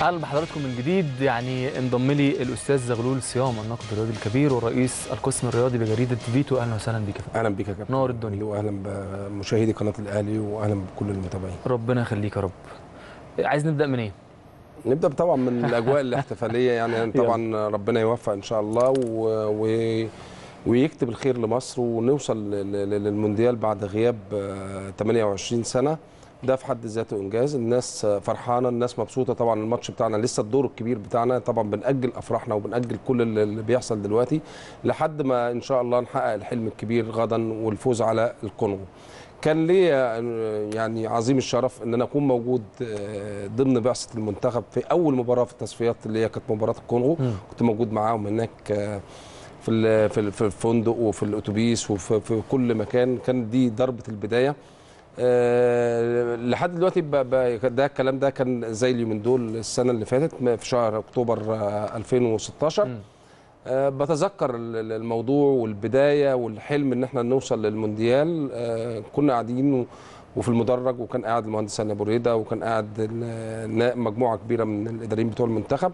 اهلا بحضراتكم من جديد يعني انضم لي الاستاذ زغلول صيام الناقد الرياضي الكبير ورئيس القسم الرياضي بجريده فيتو اهلا وسهلا بك يا فندم. اهلا بك يا كابتن نور الدنيا. واهلا بمشاهدي قناه الاهلي واهلا بكل المتابعين ربنا يخليك يا رب عايز نبدا منين نبدا طبعا من الاجواء الاحتفاليه يعني طبعا ربنا يوفق ان شاء الله و... و... ويكتب الخير لمصر ونوصل لل- للمونديال بعد غياب آه، 28 سنه ده في حد ذاته انجاز الناس آه، فرحانه الناس مبسوطه طبعا الماتش بتاعنا لسه الدور الكبير بتاعنا طبعا بنأجل افراحنا وبنأجل كل اللي اللي بيحصل دلوقتي لحد ما ان شاء الله نحقق الحلم الكبير غدا والفوز على الكونغو كان ليا يعني عظيم الشرف ان انا اكون موجود آه، ضمن بعثه المنتخب في اول مباراه في التصفيات اللي هي كانت مباراه الكونغو مم. كنت موجود معاهم هناك آه، في ال- في ال- في الفندق وفي الاتوبيس وفي في كل مكان كان دي ضربه البدايه آه، لحد دلوقتي ب- ب- ده الكلام ده كان زي اليومين دول السنه اللي فاتت في شهر اكتوبر آه، 2016 مم. آه، بتذكر ال- ال- الموضوع والبدايه والحلم ان احنا نوصل للمونديال آه، كنا قاعدين و- وفي المدرج وكان قاعد المهندس هاني ابو ريده وكان قاعد ال- نا- مجموعه كبيره من الاداريين بتوع المنتخب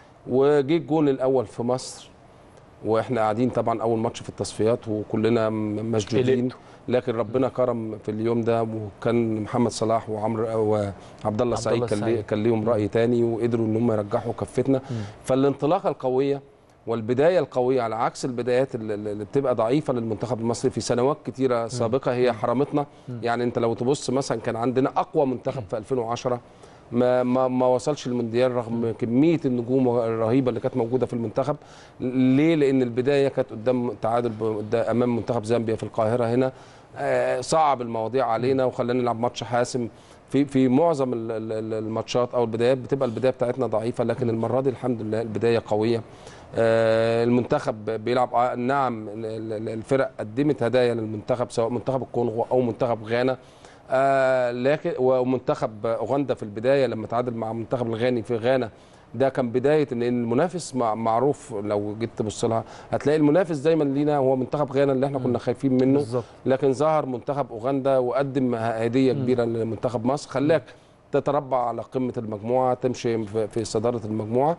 وجه الجون الاول في مصر واحنا قاعدين طبعا اول ماتش في التصفيات وكلنا م- مشدودين قلقتوا. لكن ربنا كرم في اليوم ده وكان محمد صلاح وعمرو وعبد الله السعيد كان ليه- السعيد. كان ليهم راي تاني وقدروا ان هم يرجحوا كفتنا مم. فالانطلاقه القويه والبدايه القويه على عكس البدايات اللي- اللي بتبقى ضعيفه للمنتخب المصري في سنوات كتيره سابقه هي حرمتنا يعني انت لو تبص مثلا كان عندنا اقوى منتخب في 2010 ما ما ما وصلش المونديال رغم كميه النجوم الرهيبه اللي كانت موجوده في المنتخب ليه لان البدايه كانت قدام تعادل ب- قدام- امام منتخب زامبيا في القاهره هنا آه، صعب المواضيع علينا وخلانا نلعب ماتش حاسم في في معظم ال- ال- ال- الماتشات او البدايات بتبقى البدايه بتاعتنا ضعيفه لكن المره دي الحمد لله البدايه قويه آه، المنتخب بيلعب آه، نعم ال- ال- الفرق قدمت هدايا للمنتخب سواء منتخب الكونغو او منتخب غانا آه، لكن ومنتخب اوغندا في البدايه لما تعادل مع منتخب الغاني في غانا ده كان بدايه ان المنافس مع- معروف لو جيت تبص لها هتلاقي المنافس دايما لينا هو منتخب غانا اللي احنا كنا خايفين منه بالظبط لكن ظهر منتخب اوغندا وقدم هديه كبيره لمنتخب مصر خلاك تتربع على قمه المجموعه تمشي في في صداره المجموعه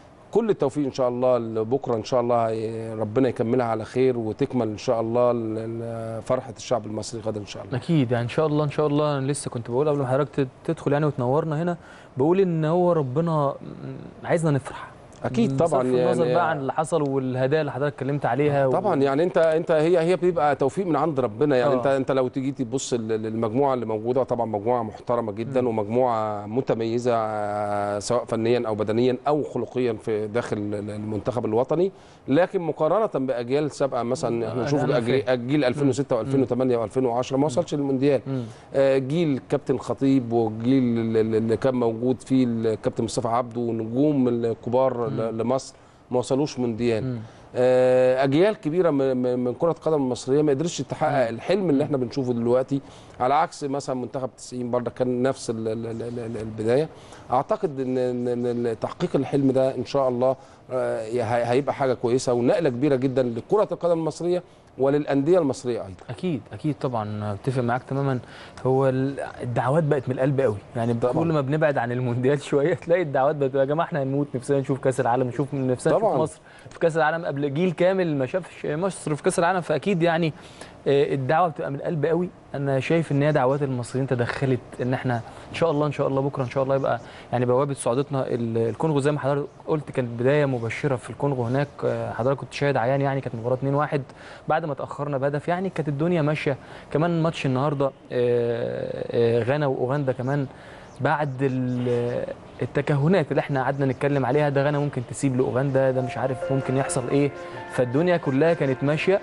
كل التوفيق ان شاء الله لبكره ان شاء الله هي- ربنا يكملها على خير وتكمل ان شاء الله ل- ل- فرحه الشعب المصري غدا ان شاء الله اكيد يعني ان شاء الله ان شاء الله انا لسه كنت بقول قبل ما حضرتك تد- تدخل يعني وتنورنا هنا بقول ان هو ربنا م- عايزنا نفرح اكيد طبعا بصرف النظر يعني بقى عن اللي حصل والهدايا اللي حضرتك اتكلمت عليها و- طبعا يعني انت انت هي هي بتبقى توفيق من عند ربنا يعني آه. انت انت لو تيجي تبص لل- للمجموعه اللي موجوده طبعا مجموعه محترمه جدا ومجموعه متميزه آه، سواء فنيا او بدنيا او خلقيا في داخل ال- المنتخب الوطني لكن مقارنه باجيال سابقه مثلا احنا نشوف أنا أجي- فاهم. جيل 2006 و2008 و2010 ما وصلش للمونديال مم. آه، جيل كابتن خطيب وجيل ال- اللي كان موجود فيه الكابتن مصطفى عبده ونجوم الكبار ل- لمصر ما وصلوش مونديال مم. آه، اجيال كبيره من- من من كره القدم المصريه ما قدرتش تحقق الحلم اللي احنا بنشوفه دلوقتي على عكس مثلا منتخب 90 برضه كان نفس ال- ال- ال- ال- البدايه اعتقد ان إن- إن تحقيق الحلم ده ان شاء الله آه، هي- هيبقى حاجه كويسه ونقله كبيره جدا لكره القدم المصريه وللانديه المصريه ايضا اكيد اكيد طبعا اتفق معاك تماما هو ال- الدعوات بقت من القلب قوي يعني طبعاً. كل ما بنبعد عن المونديال شويه تلاقي الدعوات بقت يا جماعه احنا هنموت نفسنا نشوف كاس العالم نشوف نفسنا نشوف طبعاً. مصر في كاس العالم قبل جيل كامل ما شافش مصر في كاس العالم فاكيد يعني آه، الدعوه بتبقى من القلب قوي انا شايف ان هي دعوات المصريين تدخلت ان احنا ان شاء الله ان شاء الله بكره ان شاء الله يبقى يعني بوابه صعودتنا ال- الكونغو زي ما حضرتك قلت كانت بدايه مبشره في الكونغو هناك آه، حضرتك كنت شاهد عيان يعني كانت مباراه 2-1 بعد ما تاخرنا بهدف يعني كانت الدنيا ماشيه كمان ماتش النهارده آه، آه، غانا واوغندا كمان بعد ال- التكهنات اللي احنا قعدنا نتكلم عليها ده غانا ممكن تسيب لاوغندا ده مش عارف ممكن يحصل ايه فالدنيا كلها كانت ماشيه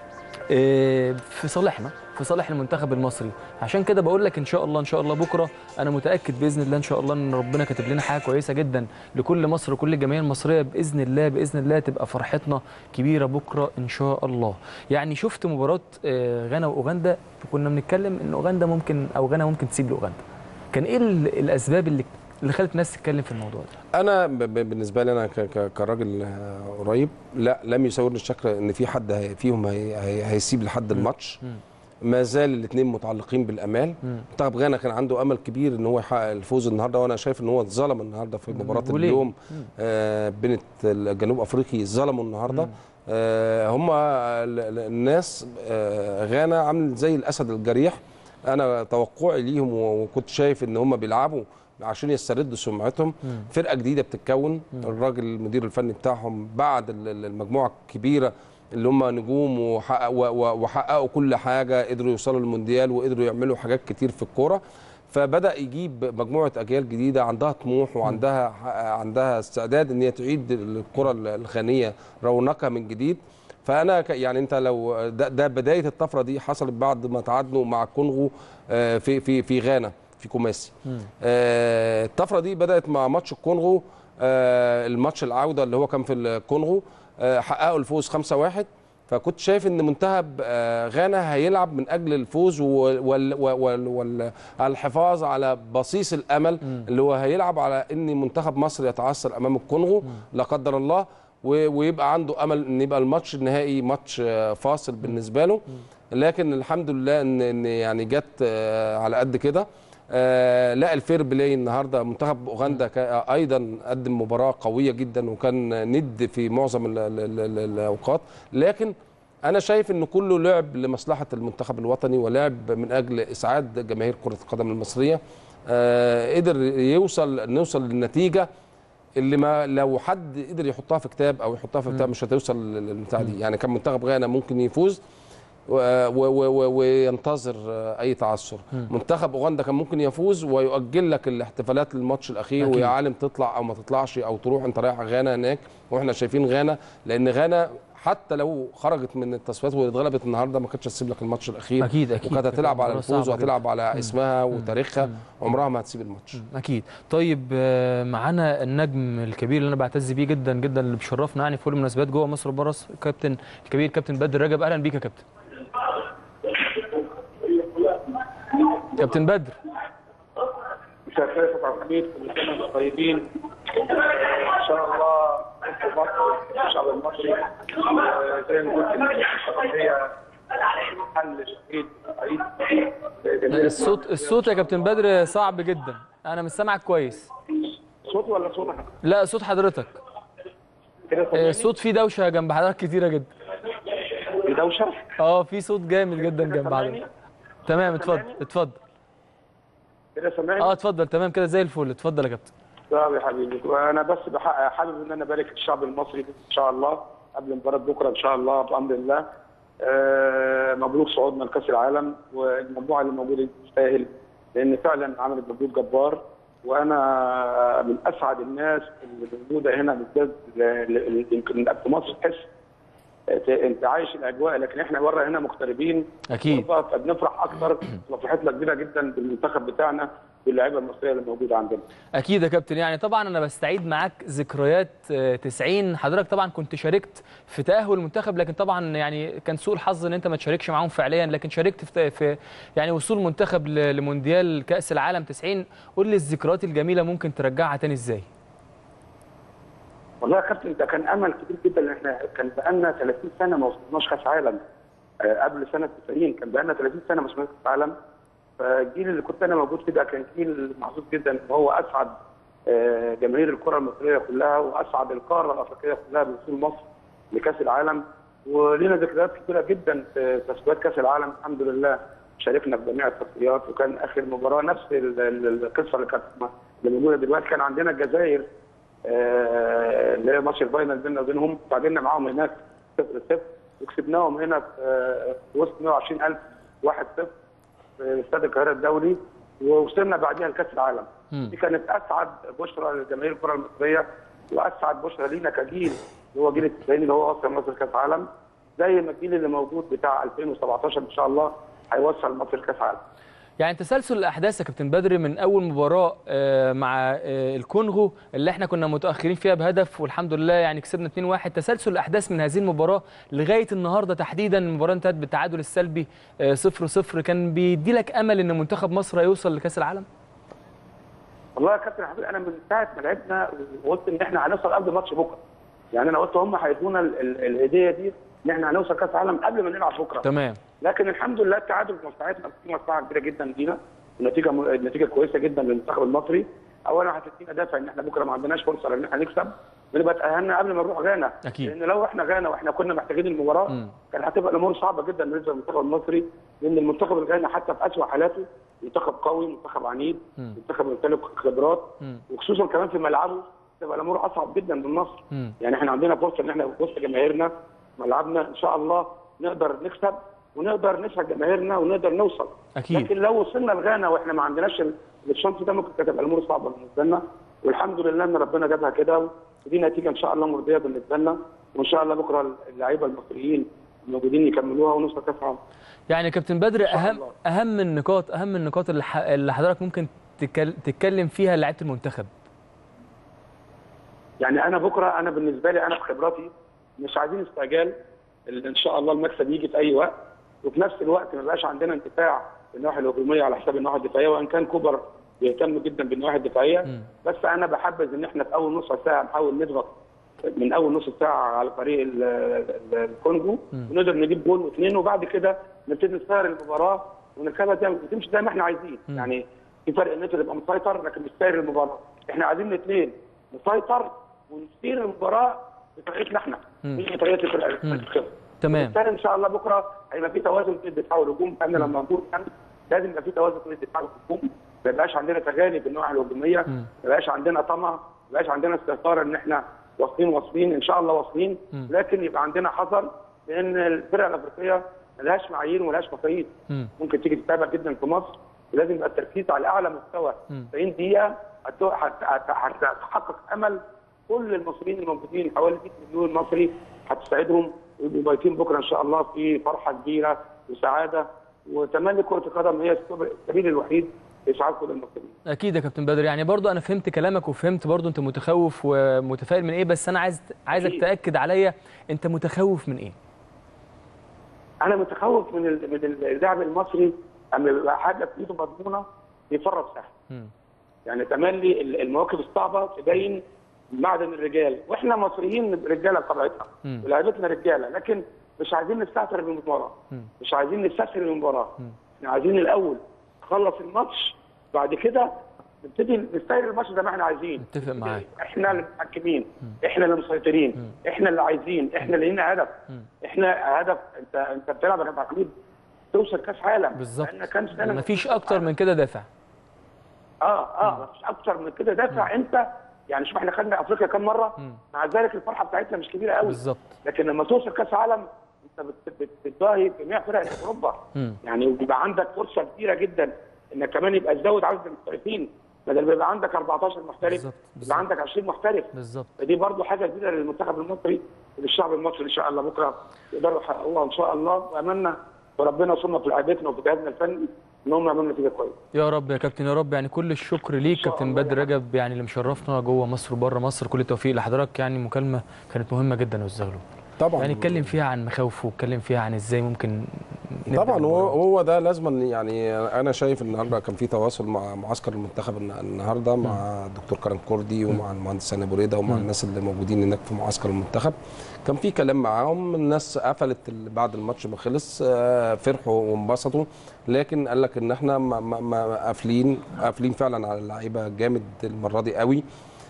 آه، في صالحنا في صالح المنتخب المصري عشان كده بقول لك ان شاء الله ان شاء الله بكره انا متاكد باذن الله ان شاء الله ان ربنا كاتب لنا حاجه كويسه جدا لكل مصر وكل الجماهير المصريه باذن الله باذن الله تبقى فرحتنا كبيره بكره ان شاء الله يعني شفت مباراه آه، غانا واوغندا كنا بنتكلم ان اوغندا ممكن او غانا ممكن تسيب لاوغندا كان ايه ال- الاسباب اللي اللي خلت الناس تتكلم في الموضوع ده انا ب- ب- بالنسبه لي انا ك- ك- كراجل آه، قريب لا لم يساورني الشك ان في حد هي- فيهم هي- هي- هيسيب لحد الماتش مم. ما زال الاثنين متعلقين بالامال منتخب غانا كان عنده امل كبير ان هو يحقق الفوز النهارده وانا شايف ان هو اتظلم النهارده في مباراه وليه؟ اليوم آه بين الجنوب افريقي ظلموا النهارده آه هم ال- ال- الناس آه غانا عامل زي الاسد الجريح انا توقعي ليهم وكنت شايف ان هم بيلعبوا عشان يستردوا سمعتهم فرقه جديده بتتكون الراجل المدير الفني بتاعهم بعد ال- ال- المجموعه الكبيره اللي هم نجوم وحقق- و- و- وحققوا كل حاجه قدروا يوصلوا للمونديال وقدروا يعملوا حاجات كتير في الكوره فبدا يجيب مجموعه اجيال جديده عندها طموح وعندها عندها استعداد ان هي تعيد الكره الغنيه رونقها من جديد فانا ك- يعني انت لو ده, ده بدايه الطفره دي حصلت بعد ما تعادلوا مع الكونغو آه، في في في غانا في كوماسي آه، الطفره دي بدات مع ماتش الكونغو آه، الماتش العوده اللي هو كان في الكونغو آه، حققوا الفوز 5-1 فكنت شايف ان منتخب آه، غانا هيلعب من اجل الفوز والحفاظ على بصيص الامل اللي هو هيلعب على ان منتخب مصر يتعثر امام الكونغو لا قدر الله و- ويبقى عنده امل ان يبقى الماتش النهائي ماتش آه، فاصل بالنسبه له لكن الحمد لله ان ان يعني جت آه، على قد كده آه، لا الفير بلاي النهارده منتخب اوغندا كا- ايضا قدم مباراه قويه جدا وكان ند في معظم ال- ال- ال- ال- الاوقات لكن انا شايف ان كله لعب لمصلحه المنتخب الوطني ولعب من اجل اسعاد جماهير كره القدم المصريه آه، قدر يوصل نوصل للنتيجه اللي ما لو حد قدر يحطها في كتاب او يحطها في كتاب مش هتوصل للبتاع دي يعني كان منتخب غانا ممكن يفوز و- و- و- وينتظر اي تعثر منتخب اوغندا كان ممكن يفوز ويؤجل لك الاحتفالات للماتش الاخير أكيد. ويا عالم تطلع او ما تطلعش او تروح انت رايح غانا هناك واحنا شايفين غانا لان غانا حتى لو خرجت من التصفيات واتغلبت النهارده ما كانتش هتسيب لك الماتش الاخير اكيد اكيد وكانت هتلعب على مباراة الفوز صعبة وهتلعب على اسمها وتاريخها عمرها ما هتسيب الماتش اكيد طيب آه، معانا النجم الكبير اللي انا بعتز بيه جدا جدا اللي بيشرفنا يعني في كل المناسبات جوه مصر وبره مصر كابتن الكبير كابتن بدر رجب اهلا بيك يا كابتن كابتن بدر مساء الخير يا أبو حميد كل سنه وانتم طيبين ان شاء الله انتم مصر الشعب المصري آه، زي ما قلت هي حل شديد سعيد الصوت الصوت يا كابتن بدر صعب جدا انا مش سامعك كويس صوت ولا صوت أنا؟ لا صوت حضرتك كده آه، سامعني؟ الصوت فيه دوشه جنب حضرتك كتيره جدا في دوشه اه في صوت جامد جدا جنب حضرتك تمام اتفضل اتفضل كده سامعني؟ اه اتفضل تمام كده زي الفل اتفضل يا كابتن طب يا حبيبي وانا بس بحقق حابب ان انا ابارك الشعب المصري ان شاء الله قبل مباراه بكره ان شاء الله بامر الله آه، مبروك صعودنا لكاس العالم والمجموعه اللي موجوده دي تستاهل لان فعلا عملت مجهود جبار وانا من اسعد الناس اللي موجوده هنا بالذات ل- ل- يمكن في مصر تحس ت- انت عايش الاجواء لكن احنا بره هنا مغتربين اكيد غربة، فبنفرح اكتر وفرحتنا كبيره جدا بالمنتخب بتاعنا باللعيبه المصريه اللي موجوده عندنا اكيد يا كابتن يعني طبعا انا بستعيد معاك ذكريات آه، 90 حضرتك طبعا كنت شاركت في تاهل المنتخب لكن طبعا يعني كان سوء الحظ ان انت ما تشاركش معاهم فعليا لكن شاركت في, في يعني وصول منتخب ل- لمونديال كاس العالم 90 قول لي الذكريات الجميله ممكن ترجعها تاني ازاي والله يا كابتن ده كان امل كبير جدا ان احنا كان بقالنا 30 سنه ما وصلناش كاس عالم آه، قبل سنه 90 كان بقالنا 30 سنه ما وصلناش كاس عالم فالجيل اللي كنت انا موجود فيه ده كان جيل محظوظ جدا وهو اسعد آه، جماهير الكره المصريه كلها واسعد القاره الافريقيه كلها بوصول مصر لكاس العالم ولينا ذكريات كثيره جدا في تصفيات كاس العالم الحمد لله شاركنا في جميع التصفيات وكان اخر مباراه نفس ال- ال- القصه اللي كانت اللي موجوده دلوقتي كان عندنا الجزائر آه، اللي هي ماتش الفاينل بيننا وبينهم تعادلنا معاهم هناك 0 0 وكسبناهم هنا في آه، في وسط 120000 1 0 في استاد القاهره الدولي ووصلنا بعديها لكاس العالم. مم. دي كانت اسعد بشرى لجماهير الكره المصريه واسعد بشرى لينا كجيل اللي هو جيل التسعين اللي هو وصل مصر كاس عالم زي ما الجيل اللي موجود بتاع 2017 ان شاء الله هيوصل مصر كاس عالم. يعني تسلسل الاحداث يا كابتن بدر من اول مباراه آه، مع آه، الكونغو اللي احنا كنا متاخرين فيها بهدف والحمد لله يعني كسبنا 2-1 تسلسل الاحداث من هذه المباراه لغايه النهارده تحديدا المباراه انتهت بالتعادل السلبي 0-0 كان بيدي لك امل ان منتخب مصر هيوصل لكاس العالم والله يا كابتن حبيبي انا من ساعه ما لعبنا وقلت ان احنا هنوصل قبل ماتش بكره. يعني انا قلت هم هيدونا ال- ال- الهديه دي ان احنا هنوصل كاس عالم قبل ما نلعب بكره. تمام لكن الحمد لله التعادل في مصلحتنا في مصلحه كبيره جدا لينا النتيجه النتيجه كويسه جدا للمنتخب المصري اولا هتدينا دافع ان احنا بكره ما عندناش فرصه ان احنا نكسب بنبقى اتاهلنا قبل ما نروح غانا أكيد. لان لو احنا غانا واحنا كنا محتاجين المباراه مم. كان هتبقى الامور صعبه جدا بالنسبه للمنتخب المصري لان المنتخب الغاني حتى في اسوء حالاته منتخب قوي منتخب عنيد مم. منتخب يمتلك خبرات مم. وخصوصا كمان في ملعبه تبقى الامور اصعب جدا من مصر مم. يعني احنا عندنا فرصه ان احنا وسط جماهيرنا ملعبنا ان شاء الله نقدر نكسب ونقدر نسعد جماهيرنا ونقدر نوصل أكيد. لكن لو وصلنا لغانا واحنا ما عندناش ال- الشانس ده ممكن كانت تبقى الامور صعبه بالنسبه لنا والحمد لله ان ربنا جابها كده ودي نتيجه ان شاء الله مرضيه بالنسبه لنا وان شاء الله بكره اللعيبه المصريين الموجودين يكملوها ونوصل كاس العالم يعني كابتن بدر اهم الله. اهم النقاط اهم النقاط اللي, ح... اللي حضرتك ممكن تكل... تتكلم فيها لعيبه المنتخب يعني انا بكره انا بالنسبه لي انا بخبراتي مش عايزين استعجال ال- ان شاء الله المكسب يجي في اي وقت وفي نفس الوقت ما يبقاش عندنا انتفاع بالنواحي الهجوميه على حساب النواحي الدفاعيه وان كان كوبر بيهتم جدا بالنواحي الدفاعيه مم. بس انا بحبذ ان احنا في اول نص ساعه نحاول نضغط من اول نص ساعه على فريق ال- ال- الكونجو ونقدر نجيب جول واثنين وبعد كده نبتدي نسير المباراه ونخليها زي ما تمشي زي ما احنا عايزين يعني في فرق ان انت تبقى مسيطر لكن مش ساير المباراه احنا عايزين الاثنين نسيطر ونسير المباراه بطريقتنا احنا مش بطريقه الفرق الخصم تمام بالتالي ان شاء الله بكره هيبقى في توازن بين الدفاع والهجوم احنا لما نقول كان لازم يبقى في توازن بين الدفاع والهجوم ما يبقاش عندنا تغالي في النواحي الهجوميه ما يبقاش عندنا طمع ما يبقاش عندنا استهتار ان احنا واصلين واصلين ان شاء الله واصلين لكن يبقى عندنا حذر لان الفرق الافريقيه ملهاش معايير وملهاش مقاييس مم. ممكن تيجي تتابع جدا في مصر ولازم يبقى التركيز على اعلى مستوى 90 دقيقه هت- هت- هت- هتحقق امل كل المصريين الموجودين حوالي 100 مليون مصري هتساعدهم ويبقوا بايتين بكره ان شاء الله في فرحه كبيره وسعاده وتملي كره القدم هي السبيل الوحيد لاسعاد كل المصريين. اكيد يا كابتن بدر يعني برضو انا فهمت كلامك وفهمت برضو انت متخوف ومتفائل من ايه بس انا عايز عايزك أكيد. تاكد عليا انت متخوف من ايه انا متخوف من ال- من اللاعب المصري اما يبقى حاجه في ايده مضمونه يفرط سهل. مم. يعني تملي ال- المواقف الصعبه تبين معدن الرجال واحنا مصريين رجاله بطبيعتنا مم. ولاعيبتنا رجاله لكن مش عايزين نستهتر بالمباراه مم. مش عايزين نستسهل المباراه احنا عايزين الاول نخلص الماتش بعد كده نبتدي نستاهل الماتش زي ما احنا عايزين متفق معاك. احنا اللي متحكمين احنا اللي مسيطرين احنا اللي عايزين احنا اللي لينا هدف احنا هدف انت انت بتلعب يا كابتن حميد توصل كاس عالم بالظبط لأن كان سنة مفيش اكتر من كده دافع اه اه مفيش اكتر من كده دافع انت يعني شوف احنا خدنا افريقيا كام مره مع ذلك الفرحه بتاعتنا مش كبيره قوي بالظبط لكن لما توصل كاس عالم انت بت- بت- بتضاهي جميع فرق اوروبا مم. يعني وبيبقى عندك فرصه كبيره جدا انك كمان يبقى تزود عدد المحترفين بدل ما يبقى عندك 14 محترف بالظبط، بالظبط. يبقى عندك 20 محترف بالظبط فدي برضو حاجه جديده للمنتخب المصري وللشعب المصري ان شاء الله بكره يقدروا يحققوها ان شاء الله واملنا وربنا يصوننا في لعيبتنا وفي جهازنا الفني ان هم يعملوا نتيجه كويسه يا رب يا كابتن يا رب يعني كل الشكر ليك شاء كابتن الله بدر يا رجب يعني اللي مشرفنا جوه مصر وبره مصر كل التوفيق لحضرتك يعني مكالمه كانت مهمه جدا يا استاذ غلو طبعا يعني اتكلم فيها عن مخاوفه واتكلم فيها عن ازاي ممكن نبدأ طبعا هو المباراة. هو ده لازم يعني انا شايف النهارده كان في تواصل مع معسكر المنتخب الن- النهارده مع الدكتور كرم كردي ومع المهندس سامي بريده ومع الناس اللي موجودين هناك في معسكر المنتخب كان في كلام معاهم الناس قفلت ال- بعد الماتش ما خلص آه، فرحوا وانبسطوا لكن قال لك ان احنا ما- ما- ما قافلين قافلين فعلا على اللعيبه جامد المره دي قوي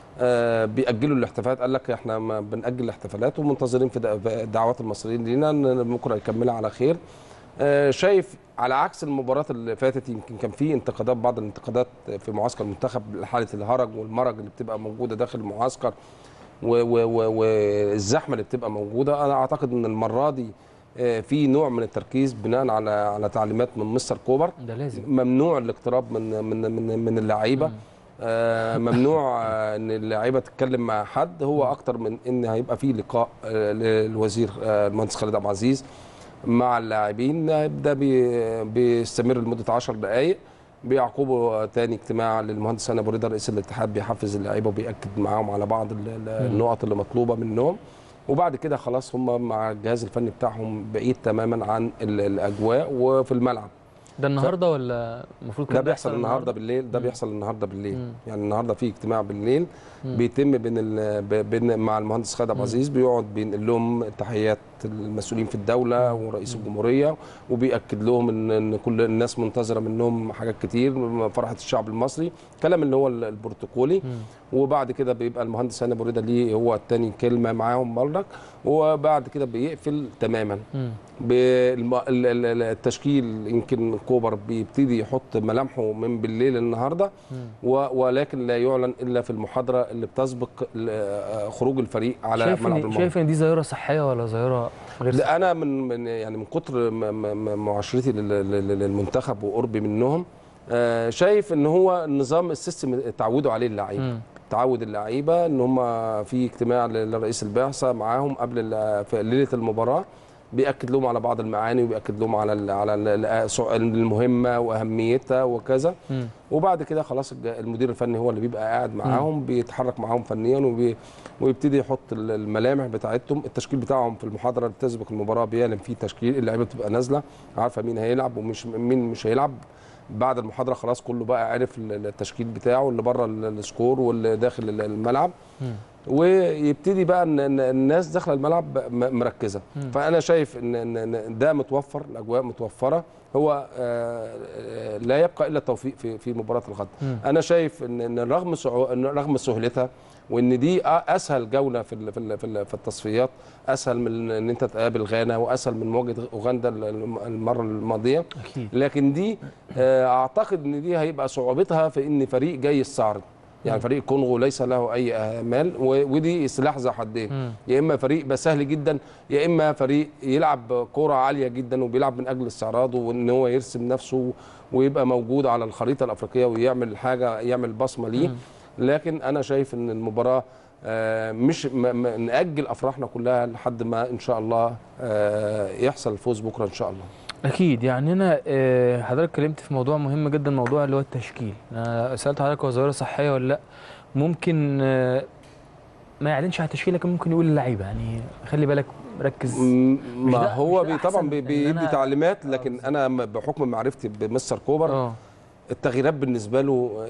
آه، بيأجلوا الاحتفالات قال لك احنا ما بنأجل الاحتفالات ومنتظرين في دع- في دعوات المصريين لينا ان بكره يكملها على خير آه، شايف على عكس المباراة اللي فاتت يمكن كان في انتقادات بعض الانتقادات في معسكر المنتخب لحالة الهرج والمرج اللي بتبقى موجودة داخل المعسكر و- و- و- والزحمة اللي بتبقى موجودة أنا أعتقد إن المرة دي آه، في نوع من التركيز بناء على على تعليمات من مستر كوبر ده لازم ممنوع الاقتراب من من من من اللعيبه آه، ممنوع آه، ان اللعيبه تتكلم مع حد هو اكتر من ان هيبقى في لقاء آه، للوزير آه، المهندس خالد عبد العزيز مع اللاعبين ده بي- بيستمر لمده 10 دقائق بيعقبوا تاني اجتماع للمهندس هاني ابو رضا رئيس الاتحاد بيحفز اللعيبه وبياكد معاهم على بعض ال- ال- النقط اللي مطلوبه منهم وبعد كده خلاص هم مع الجهاز الفني بتاعهم بعيد تماما عن ال- الاجواء وفي الملعب ده النهارده ولا المفروض ده كان بيحصل النهارده بالليل ده بيحصل النهارده بالليل مم. يعني النهارده في اجتماع بالليل بيتم بين ال... ب- بين مع المهندس خالد عبد العزيز بيقعد بينقل لهم تحيات المسؤولين في الدوله ورئيس الجمهوريه وبياكد لهم ان ان كل الناس منتظره منهم حاجات كتير فرحه الشعب المصري كلام اللي هو البروتوكولي وبعد كده بيبقى المهندس هاني أبو رضا ليه هو التاني كلمه معاهم برضك وبعد كده بيقفل تماما مم. بالم- ال- ال- ال- التشكيل يمكن كوبر بيبتدي يحط ملامحه من بالليل النهارده و- ولكن لا يعلن الا في المحاضره اللي بتسبق ال- آه، خروج الفريق على شايف ملعب ان المباراه شايف ان دي ظاهره صحيه ولا ظاهره غير صحيه؟ ده انا من من يعني من كتر ما- ما- ما- معاشرتي لل- لل- للمنتخب وقربي منهم آه، شايف ان هو النظام السيستم اتعودوا عليه اللعيبه مم. تعود اللعيبه ان هم في اجتماع لرئيس البعثه معاهم قبل ال- في ليله المباراه بياكد لهم على بعض المعاني وبياكد لهم على ال على ال- المهمه واهميتها وكذا مم. وبعد كده خلاص الج- المدير الفني هو اللي بيبقى قاعد معاهم بيتحرك معاهم فنيا وبي ويبتدي يحط ال- الملامح بتاعتهم التشكيل بتاعهم في المحاضره اللي بتسبق المباراه بيعلن فيه تشكيل اللعيبه بتبقى نازله عارفه مين هيلعب ومش مين مش هيلعب بعد المحاضره خلاص كله بقى عارف ال- التشكيل بتاعه اللي بره ال- السكور واللي داخل ال- الملعب مم. ويبتدي بقى ان إن الناس داخله الملعب م- مركزه فانا شايف ان ان إن ده متوفر الاجواء متوفره هو آه، آه، لا يبقى الا التوفيق في في مباراه الغد انا شايف ان ان رغم صعو... إن رغم سهولتها وان دي أ- اسهل جوله في ال- في ال- في ال- في التصفيات اسهل من ان انت تقابل غانا واسهل من مواجهه اوغندا ال- الم- المره الماضيه اكيد لكن دي آه، اعتقد ان دي هيبقى صعوبتها في ان فريق جاي الصعد يعني فريق كونغو ليس له اي امال و- ودي سلاح ذو حدين مم. يا اما فريق بقى سهل جدا يا اما فريق يلعب كوره عاليه جدا وبيلعب من اجل استعراض وان هو يرسم نفسه ويبقى موجود على الخريطه الافريقيه ويعمل حاجه يعمل بصمه ليه لكن انا شايف ان المباراه آه، مش م- م- ناجل افراحنا كلها لحد ما ان شاء الله آه، يحصل الفوز بكره ان شاء الله اكيد يعني انا آه، حضرتك اتكلمت في موضوع مهم جدا موضوع اللي هو التشكيل انا سالت حضرتك هو ظاهره صحيه ولا لا ممكن آه، ما يعلنش عن التشكيل لكن ممكن يقول للعيبه يعني خلي بالك ركز م- مش ما ده- هو مش ده بي طبعا أحسن بي- إن بيدي أنا- تعليمات لكن انا م- بحكم معرفتي بمستر كوبر اه التغييرات بالنسبه له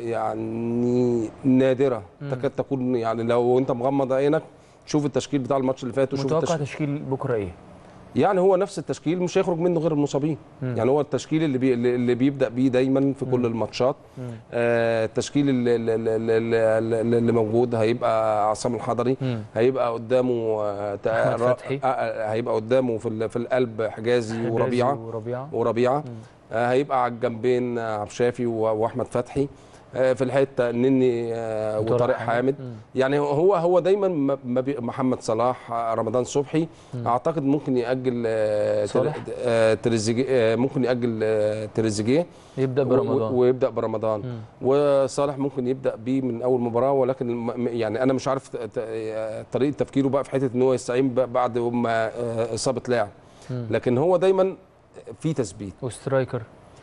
يعني نادره تكاد تكون يعني لو انت مغمض عينك شوف التشكيل بتاع الماتش اللي فات وشوف متوقع التشكيل تشكيل بكره ايه يعني هو نفس التشكيل مش هيخرج منه غير المصابين مم. يعني هو التشكيل اللي بي اللي بيبدا بيه دايما في كل الماتشات مم. آه التشكيل اللي, اللي, اللي, اللي اللي موجود هيبقى عصام الحضري مم. هيبقى قدامه آه تا- أحمد را- فتحي. آه، آه، هيبقى قدامه في ال- في القلب حجازي وربيعه وربيعه وربيعه آه، هيبقى على الجنبين آه، عبد الشافي و- واحمد فتحي آه، في الحته نني آه، وطارق وطارق حامد. حامد مم. يعني هو هو دايما ما- ما بي- محمد صلاح آه، رمضان صبحي اعتقد ممكن ياجل آه، تر- صالح؟ آه، تريزيجيه آه، ممكن ياجل آه، تريزيجيه يبدا و- و- برمضان ويبدا برمضان وصالح ممكن يبدا بيه من اول مباراه ولكن الم- م- يعني انا مش عارف ت- ت- آه، طريقه تفكيره بقى في حته ان هو يستعين ب- بعد ما آه، اصابه لاعب مم. لكن هو دايما في تثبيت وسترايكر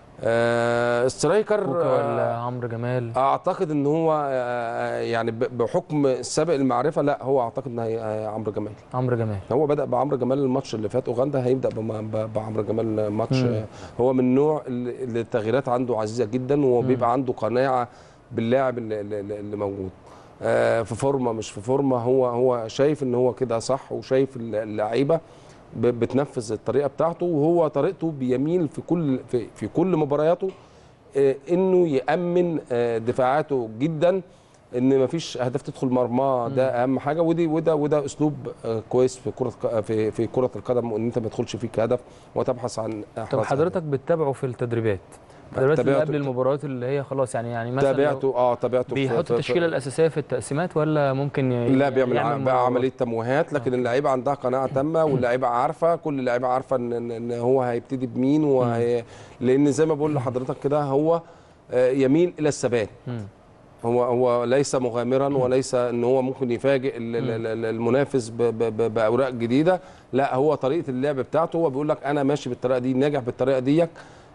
آه سترايكر كوكا ولا آه عمرو جمال اعتقد ان هو آه يعني ب- بحكم سابق المعرفه لا هو اعتقد ان هي آه، عمرو جمال عمرو جمال هو بدا بعمرو جمال الماتش اللي فات اوغندا هيبدا بم- ب- بعمرو جمال ماتش مم. آه، هو من النوع اللي اللي التغييرات عنده عزيزه جدا وبيبقى عنده قناعه باللاعب اللي, اللي اللي موجود آه، في فورمه مش في فورمه هو هو شايف ان هو كده صح وشايف اللعيبه ب- بتنفذ الطريقه بتاعته وهو طريقته بيميل في كل في, في كل مبارياته آه، انه يامن آه، دفاعاته جدا ان مفيش اهداف تدخل مرماه ده اهم حاجه ودي وده وده اسلوب آه، كويس في كره ق- في في كره القدم وان انت ما تدخلش فيك هدف وتبحث عن طب إحراز حضرتك بتتابعه في التدريبات التدريبات اللي تابعته- قبل المباريات اللي هي خلاص يعني يعني مثلا لو تابعته اه تابعته في- بيحط في- في- التشكيله الاساسيه في التقسيمات ولا ممكن ي- لا بيعمل ع- بقى مراوغات؟ عمليه تمويهات لكن اللعيبه عندها قناعه تامه واللعيبه عارفه كل اللعيبه عارفه ان ان إن هو هيبتدي بمين وهي لان زي ما بقول لحضرتك كده هو آه، يميل الى الثبات مم. هو هو ليس مغامرا وليس ان هو ممكن يفاجئ ال- ال- ال- المنافس ب- ب- ب- باوراق جديده لا هو طريقه اللعب بتاعته هو بيقول لك انا ماشي بالطريقه دي ناجح بالطريقه ديك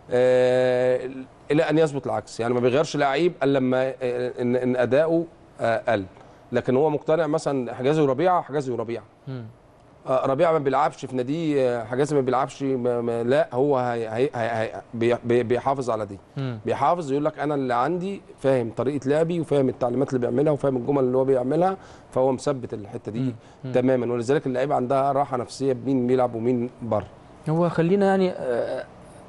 آه، الى ان يثبت العكس يعني ما بيغيرش لعيب الا لما آه، ان ان اداؤه آه، قل لكن هو مقتنع مثلا حجازي وربيعه حجازي وربيعه مم. آه، ربيع ما بيلعبش في ناديه آه، حجازي ما بيلعبش ما ما لا هو هي هي هي هي بي- بي- بيحافظ على دي مم. بيحافظ يقول لك انا اللي عندي فاهم طريقه لعبي وفاهم التعليمات اللي بيعملها وفاهم الجمل اللي هو بيعملها فهو مثبت الحته دي تماما ولذلك اللعيبه عندها راحه نفسيه بمين بيلعب ومين بره هو خلينا يعني آه،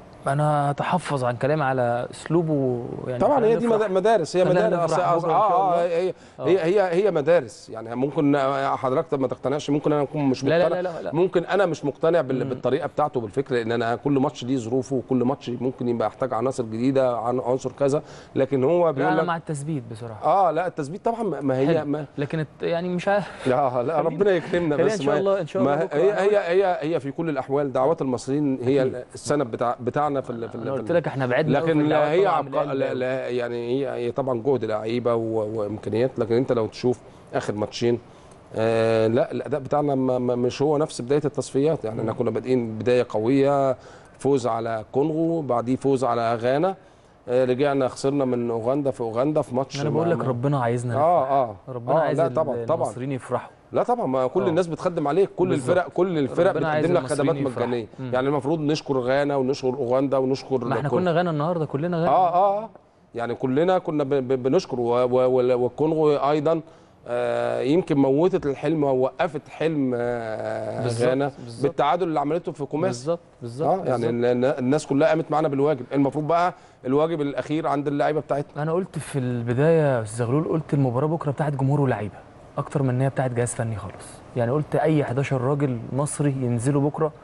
انا هتحفظ عن كلامي على اسلوبه يعني طبعا خلينا هي دي نفرح. مد- مدارس هي خلينا مدارس نفرح أصل- بكرة إن شاء اه اه الله. هي آه. هي هي, هي مدارس يعني ممكن حضرتك ما تقتنعش ممكن انا اكون مش لا مقتنع لا لا لا, لا. ممكن انا مش مقتنع بال- بالطريقه بتاعته بالفكر لان انا كل ماتش ليه ظروفه وكل ماتش ممكن يبقى يحتاج عناصر جديده عن عنصر كذا لكن هو لا بيقول انا لك مع التثبيت بصراحه اه لا التثبيت طبعا ما- ما هي حلو. ما لكن الت- يعني مش عارف لا لا ربنا يكرمنا خلينا بس إن شاء ما- الله- إن شاء ما الله بكرة هي أنا هي هي هي في كل الاحوال دعوات المصريين هي أكيد. السند بتاع بتاعنا في ال- في ال- انا في قلت ال- لك احنا بعدنا أوي في لكن الدعوات لا هي طبعاً من عبقا... القلب لا, أوي. لا يعني هي هي طبعا جهد لعيبه و... وامكانيات لكن انت لو تشوف اخر ماتشين آه لا الاداء بتاعنا ما ما مش هو نفس بدايه التصفيات يعني احنا كنا بادئين بدايه قويه فوز على كونغو بعديه فوز على غانا آه رجعنا خسرنا من اوغندا في اوغندا في ماتش انا بقول ما- لك ما- ربنا عايزنا نفرح. اه اه ربنا آه عايز لا ال- طبعا طبعا المصريين يفرحوا لا طبعا ما كل آه. الناس بتخدم عليك كل بالظبط. الفرق كل الفرق ربنا عايز بتقدم لك المصريين خدمات يفرحوا. مجانيه مم. يعني المفروض نشكر غانا ونشكر اوغندا ونشكر ما احنا كل- كنا غانا النهارده كلنا غانا اه اه آه. يعني كلنا كنا ب- ب- بنشكر و- و- و- والكونغو ايضا آه يمكن موتت الحلم ووقفت حلم آه بالظبط، غانا بالظبط. بالتعادل اللي عملته في كوماس بالظبط بالظبط اه يعني بالظبط. ال- ال- الناس كلها قامت معانا بالواجب المفروض بقى الواجب الاخير عند اللعيبه بتاعتنا انا قلت في البدايه يا استاذ زغلول قلت المباراه بكره بتاعت جمهور ولاعيبه اكتر من ان هي بتاعت جهاز فني خالص يعني قلت اي 11 راجل مصري ينزلوا بكره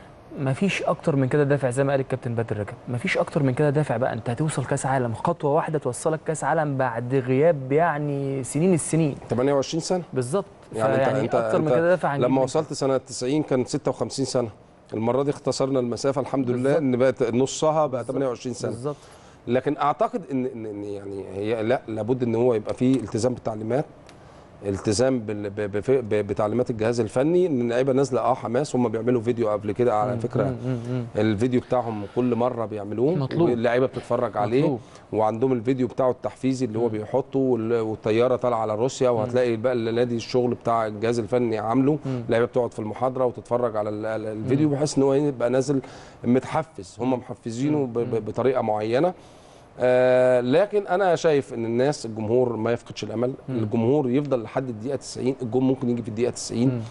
مفيش اكتر من كده دافع زي ما قال الكابتن بدر رجب مفيش اكتر من كده دافع بقى انت هتوصل كاس عالم خطوه واحده توصلك كاس عالم بعد غياب يعني سنين السنين 28 سنه بالظبط يعني انت فيعني انت, اكتر من انت كده دافع هنجيب لما من وصلت سنه 90 كان 56 سنه المره دي اختصرنا المسافه الحمد لله بالظبط. ان بقت نصها بقى 28 سنه بالظبط لكن اعتقد ان ان إن يعني هي لا لابد ان هو يبقى فيه التزام بالتعليمات التزام بال- ب- بف- ب- بتعليمات الجهاز الفني ان اللعيبه نازله اه حماس هم بيعملوا فيديو قبل كده على فكره مم، مم، مم. الفيديو بتاعهم كل مره بيعملوه مطلوب. واللعيبه بتتفرج عليه مطلوب. وعندهم الفيديو بتاعه التحفيزي اللي هو بيحطه وال- والطياره طالعه على روسيا وهتلاقي بقى النادي الشغل بتاع الجهاز الفني عامله اللعيبه بتقعد في المحاضره وتتفرج على ال- ال- الفيديو بحيث ان هو يبقى نازل متحفز هم محفزينه ب- ب- بطريقه معينه آه لكن انا شايف ان الناس الجمهور ما يفقدش الامل الجمهور يفضل لحد الدقيقه 90 الجون ممكن يجي في الدقيقه 90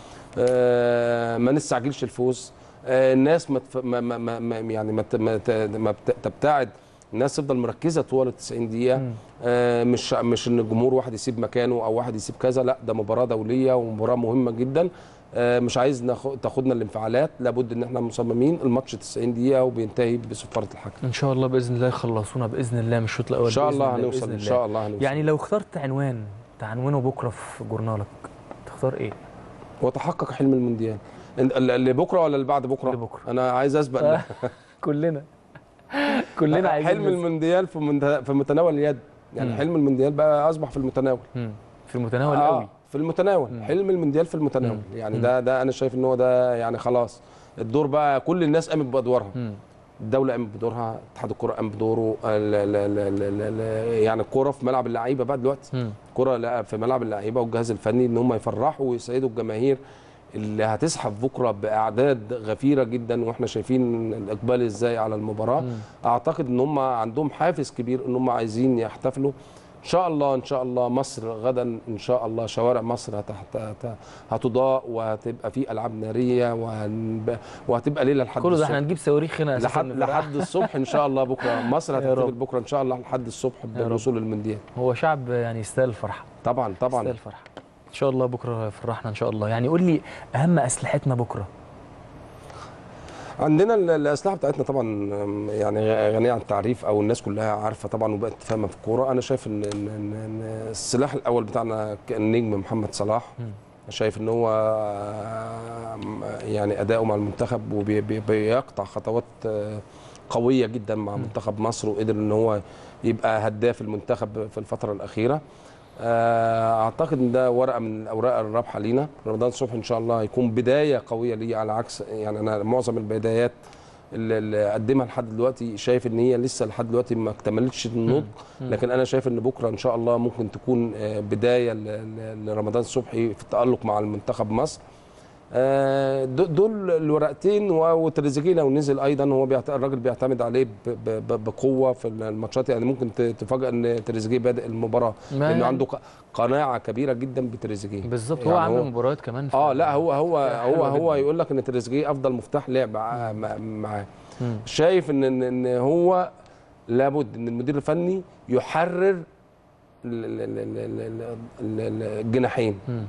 آه ما نستعجلش الفوز آه الناس ما, تف... ما, ما, ما ما- يعني ما, ت- ما, ت- ما بت- تبتعد الناس تفضل مركزه طوال ال 90 دقيقه آه مش مش ان الجمهور واحد يسيب مكانه او واحد يسيب كذا لا ده مباراه دوليه ومباراه مهمه جدا آه مش عايز ناخ- تاخدنا الانفعالات لابد ان احنا مصممين الماتش 90 دقيقه وبينتهي بصفاره الحكم ان شاء الله باذن الله يخلصونا باذن الله من الشوط الاول ان شاء بإذن الله هنوصل بإذن ان الله. شاء الله هنوصل يعني لو اخترت عنوان تعنونه بكره في جورنالك تختار ايه؟ وتحقق حلم المونديال إن- اللي بكره ولا اللي بعد بكره؟ اللي بكره. انا عايز اسبق كلنا كلنا عايزين حلم نس- المونديال في منت- في متناول اليد يعني مم. حلم المونديال بقى اصبح في المتناول مم. في المتناول آه قوي في المتناول مم. حلم المونديال في المتناول مم. يعني مم. ده ده انا شايف ان هو ده يعني خلاص الدور بقى كل الناس قامت بادوارها مم. الدوله قامت بدورها اتحاد الكره قام بدوره ال- ال- ال- ال- ال- يعني الكوره في ملعب اللعيبه بقى دلوقتي مم. الكره لا في ملعب اللعيبه والجهاز الفني ان هم يفرحوا ويسعدوا الجماهير اللي هتزحف بكره باعداد غفيره جدا واحنا شايفين الاقبال ازاي على المباراه مم. اعتقد ان هم عندهم حافز كبير ان هم عايزين يحتفلوا ان شاء الله ان شاء الله مصر غدا ان شاء الله شوارع مصر هت- هت- هتضاء وهتبقى في العاب ناريه وهنب- وهتبقى ليله لحد كله ده الصبح. احنا هنجيب صواريخ هنا أساساً لحد نفرح. لحد الصبح ان شاء الله بكره مصر يا هتحتفل رب. بكره ان شاء الله لحد الصبح يا رب. بالوصول للمونديال هو شعب يعني يستاهل الفرحه طبعا يستاهل طبعا الفرحه ان شاء الله بكره يفرحنا ان شاء الله يعني قول لي اهم اسلحتنا بكره عندنا ال- الاسلحه بتاعتنا طبعا أم، يعني غنيه عن التعريف او الناس كلها عارفه طبعا وبقت فاهمه في الكوره انا شايف ان ان ان إن السلاح الاول بتاعنا كان النجم محمد صلاح مم. شايف ان هو آم، يعني اداؤه مع المنتخب وبيقطع خطوات آه، قويه جدا مع منتخب مصر وقدر ان هو يبقى هداف المنتخب في الفتره الاخيره آه، اعتقد ان ده ورقه من الاوراق الرابحه لينا رمضان صبحي ان شاء الله هيكون بدايه قويه ليه على عكس يعني انا معظم البدايات اللي اللي قدمها لحد دلوقتي شايف ان هي لسه لحد دلوقتي ما اكتملتش النضج لكن انا شايف ان بكره ان شاء الله ممكن تكون آه، بدايه ل- ل- لرمضان صبحي في التالق مع المنتخب مصر آه، د- دول الورقتين و- وتريزيجيه لو نزل ايضا هو بيعت... الراجل بيعتمد عليه ب... ب... ب- بقوه في الماتشات يعني ممكن ت- تفاجئ ان تريزيجيه بادئ المباراه ما لانه يعني- عنده ق- قناعه كبيره جدا بتريزيجيه بالظبط هو يعني عامل هو- مباريات كمان في- اه لا هو هو فيها هو حلوة هو جداً. يقول لك ان تريزيجيه افضل مفتاح لعب مع- مع- معاه مم. شايف ان ان إن هو لابد ان المدير الفني يحرر ال- ال- ال- ال- ال- ال- ال- الجناحين مم.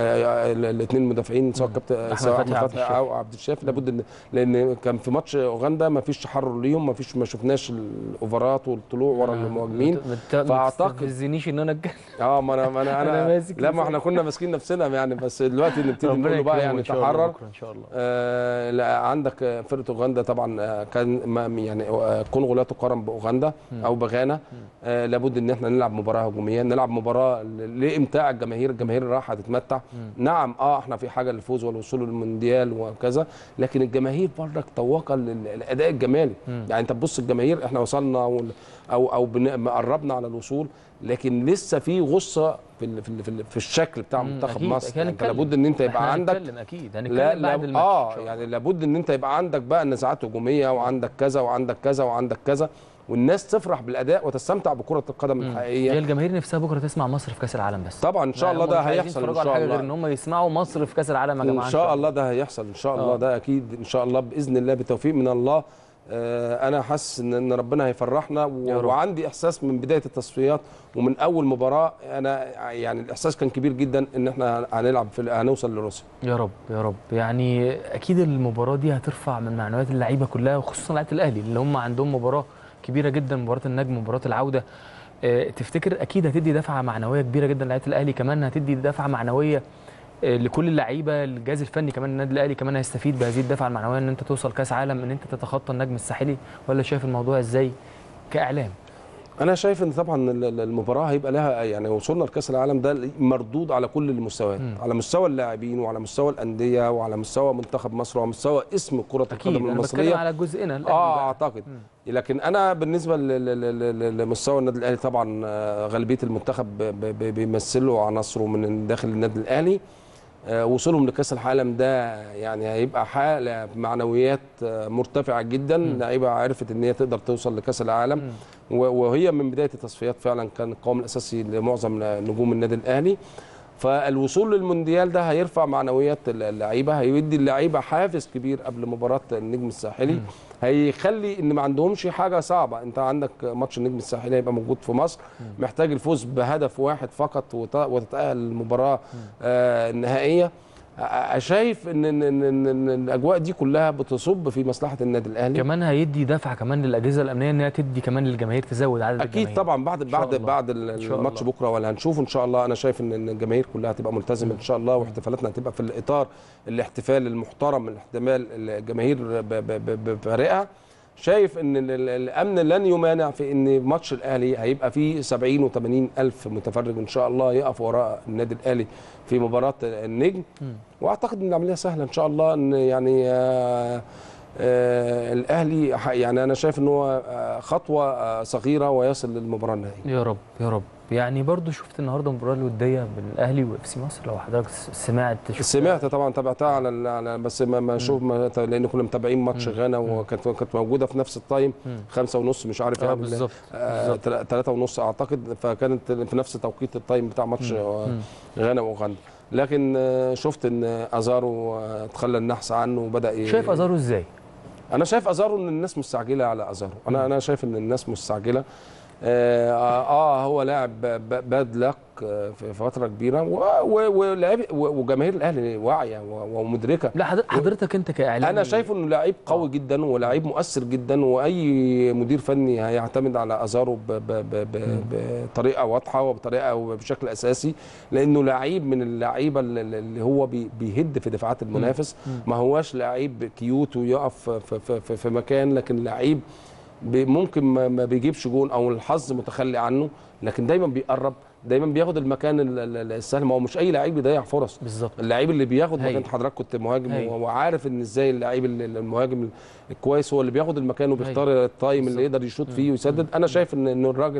الاثنين المدافعين سواء كابتن أحمد سواء فتحي احمد وعبد فتحي الشافي. او عبد الشافي لابد ان لان كان في ماتش اوغندا ما فيش تحرر ليهم ما فيش ما شفناش الاوفرات والطلوع ورا المهاجمين فأعتقد- ما تهزنيش ان انا اتكلم اه ما انا ما انا أنا انا ماسك لا ما احنا كنا ماسكين نفسنا يعني بس دلوقتي نبتدي ربنا نقول له بقى يكرمه يعني إن شاء الله تحرر بكرة ان شاء الله آه لا عندك آه، فرقه اوغندا طبعا آه، كان ما يعني آه، كونغو لا تقارن باوغندا او بغانا آه لابد ان احنا نلعب مباراه هجوميه نلعب مباراه ل- لامتاع الجماهير الجماهير راح هتتمتع نعم اه احنا في حاجه للفوز والوصول للمونديال وكذا لكن الجماهير برضك طواقه للاداء الجمالي يعني انت تبص الجماهير احنا وصلنا وال- او او بن- قربنا على الوصول لكن لسه في غصه في ال- في ال- في, ال- في الشكل بتاع مم، منتخب أكيد، مصر أكيد يعني انت هنتكلم. لابد ان انت يبقى إحنا عندك هنتكلم اكيد لا هنتكلم بعد لا الماتش اه إن شاء الله. يعني لابد ان انت يبقى عندك بقى نزاعات هجوميه وعندك كذا وعندك كذا وعندك كذا والناس تفرح بالاداء وتستمتع بكره القدم هي الحقيقيه الجماهير نفسها بكره تسمع مصر في كاس العالم بس طبعا ان شاء ما الله هم ده مش عايزين هيحصل ان يتفرجوا على شاء حاجه غير الله ان هم يسمعوا مصر في كاس العالم يا جماعه ان شاء الله ده هيحصل ان شاء الله آه. ده اكيد ان شاء الله باذن الله بتوفيق من الله آه، انا حاسس ان إن ربنا هيفرحنا و- يا رب. وعندي احساس من بدايه التصفيات ومن اول مباراه انا يعني الاحساس كان كبير جدا ان احنا هنلعب في هنوصل لروسيا يا رب يا رب يعني اكيد المباراه دي هترفع من معنويات اللعيبه كلها وخصوصا لعيبه الاهلي اللي هم عندهم مباراه كبيره جدا مباراه النجم مباراه العوده آه، تفتكر اكيد هتدي دفعه معنويه كبيره جدا لعيبه الاهلي كمان هتدي دفعه معنويه آه، لكل اللعيبه الجهاز الفني كمان النادي الاهلي كمان هيستفيد بهذه الدفعه المعنويه ان انت توصل كاس عالم ان انت تتخطى النجم الساحلي ولا شايف الموضوع ازاي كاعلام انا شايف ان طبعا ال- ال- المباراه هيبقى لها يعني وصولنا لكاس العالم ده مردود على كل المستويات مم. على مستوى اللاعبين وعلى مستوى الانديه وعلى مستوى منتخب مصر وعلى مستوى اسم كره اكيد القدم انا بتكلم المصريه على جزئنا الأهلي اه بقى. اعتقد لكن انا بالنسبه ل- ل- ل- ل- لمستوى النادي الاهلي طبعا آه، غالبيه المنتخب ب- ب- بيمثلوا عناصره من داخل النادي الاهلي آه، وصولهم لكاس العالم ده يعني هيبقى حاله معنويات آه، مرتفعه جدا لعيبه عرفت ان هي تقدر توصل لكاس العالم و- وهي من بدايه التصفيات فعلا كان القوام الاساسي لمعظم نجوم النادي الاهلي فالوصول للمونديال ده هيرفع معنويات اللعيبه هيدي اللعيبه حافز كبير قبل مباراه النجم الساحلي هيخلي ان ما عندهمش حاجه صعبه انت عندك ماتش النجم الساحلي هيبقى موجود في مصر محتاج الفوز بهدف واحد فقط وت- وتتاهل للمباراه آه، النهائيه آه، شايف ان ان ان إن- إن الاجواء دي كلها بتصب في مصلحه النادي الاهلي كمان هيدي دفعه كمان للاجهزه الامنيه انها تدي كمان للجماهير تزود عدد اكيد الجماهير. طبعا بعد إن شاء بعد الله. بعد إن شاء الماتش الله. بكره ولا هنشوفه ان شاء الله انا شايف ان إن الجماهير كلها هتبقى ملتزمه ان شاء الله واحتفالاتنا هتبقى في الاطار الاحتفال المحترم الاحتمال الجماهير ب- ب- ب- بفارقها شايف ان ال- ال- الامن لن يمانع في ان ماتش الاهلي هيبقى فيه 70 و80 الف متفرج ان شاء الله يقف وراء النادي الاهلي في مباراه النجم واعتقد ان العمليه سهله ان شاء الله ان يعني آه آه الاهلي ح- يعني انا شايف ان هو آه، خطوه آه، صغيره ويصل للمباراه النهائيه يا رب يا رب يعني برضو شفت النهارده المباراه الوديه بين الاهلي واف سي مصر لو حضرتك س- سمعت شفت سمعت طبعا تابعتها على ال- على بس ما ما اشوف ما لان كنا متابعين ماتش غانا وكانت كانت موجوده في نفس التايم خمسة ونص مش عارف اه يعني بالظبط آه بالظبط. تل- تلاتة ونص اعتقد فكانت في نفس توقيت التايم بتاع ماتش آه، غانا واوغندا لكن آه، شفت ان ازارو آه، تخلى النحس عنه وبدا ي- شايف ازارو ازاي؟ انا شايف ازارو ان الناس مستعجله على ازارو انا انا شايف ان الناس مستعجله اه, آه هو لاعب ب- باد لك آه، في فتره كبيره و- و- ولاعب- و- وجماهير الاهلي واعيه و- ومدركه لا حضر- حضرتك انت كاعلامي انا شايفه انه لعيب قوي جدا ولاعيب مؤثر جدا واي مدير فني هيعتمد على ازارو ب- ب- ب- ب- بطريقه واضحه وبطريقه وبشكل اساسي لانه لعيب من اللعيبه اللي اللي هو بي- بيهد في دفاعات المنافس ما هواش لعيب كيوت ويقف في, في, في, في مكان لكن لعيب بي- ممكن ما ما بيجيبش جون او الحظ متخلي عنه لكن دايما بيقرب دايما بياخد المكان ال- ال- السهل ما هو مش اي لعيب بيضيع فرص بالظبط اللعيب اللي بياخد هاي. مكان حضرتك كنت مهاجم هاي. و- وعارف ان ازاي اللعيب ال- المهاجم الكويس هو اللي بياخد المكان وبيختار التايم اللي يقدر يشوط فيه ويسدد انا شايف ان ان الراجل